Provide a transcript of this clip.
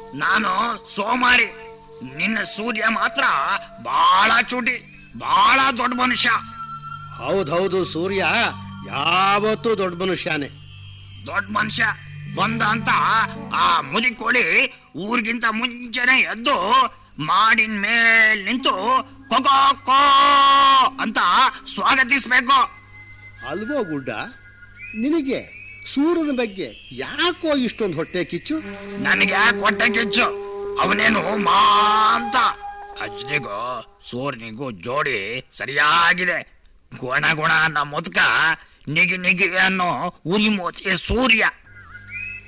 ನಾನು ಸೋಮಾರಿ ನಿನ್ನ ಸೂರ್ಯ ಮಾತ್ರ ಬಹಳ ಚೂಟಿ ಬಹಳ ದೊಡ್ಡ ಮನುಷ್ಯ ಹೌದೌದು ಸೂರ್ಯ ಯಾವತ್ತೂ ದೊಡ್ಡ ಮನುಷ್ಯನೇ ದೊಡ್ಡ ಮನುಷ್ಯ ಬಂದ ಅಂತ ಆ ಮುದಿಕೋಳಿ ಊರಿಗಿಂತ ಮುಂಚೆನೆ ಎದ್ದು ಮಾಡಿನ ಮೇಲ್ ನಿಂತು ಕೊಕೋ ಕೋ ಅಂತ ಸ್ವಾಗತಿಸ್ಬೇಕು ಅಲ್ವೋ ಗುಡ್ಡ ನಿನಗೆ ಸೂರ್ಯನ ಬಗ್ಗೆ ಯಾಕೋ ಇಷ್ಟೊಂದು ಹೊಟ್ಟೆ ಕಿಚ್ಚು ನನಗೆ ಕೊಟ್ಟೆ ಕಿಚ್ಚು ಅವನೇನು ಮಾ ಅಂತ ಅಜ್ನಿಗೂ ಸೂರ್ಯನಿಗೂ ಜೋಡಿ ಸರಿಯಾಗಿದೆ ಗುಣ ಗುಣ ಅನ್ನೋ ಮುದ್ಕ ನಿಗಿ ನಿಗಿ ಅನ್ನೋ ಉರಿ ಮೋತಿ ಸೂರ್ಯ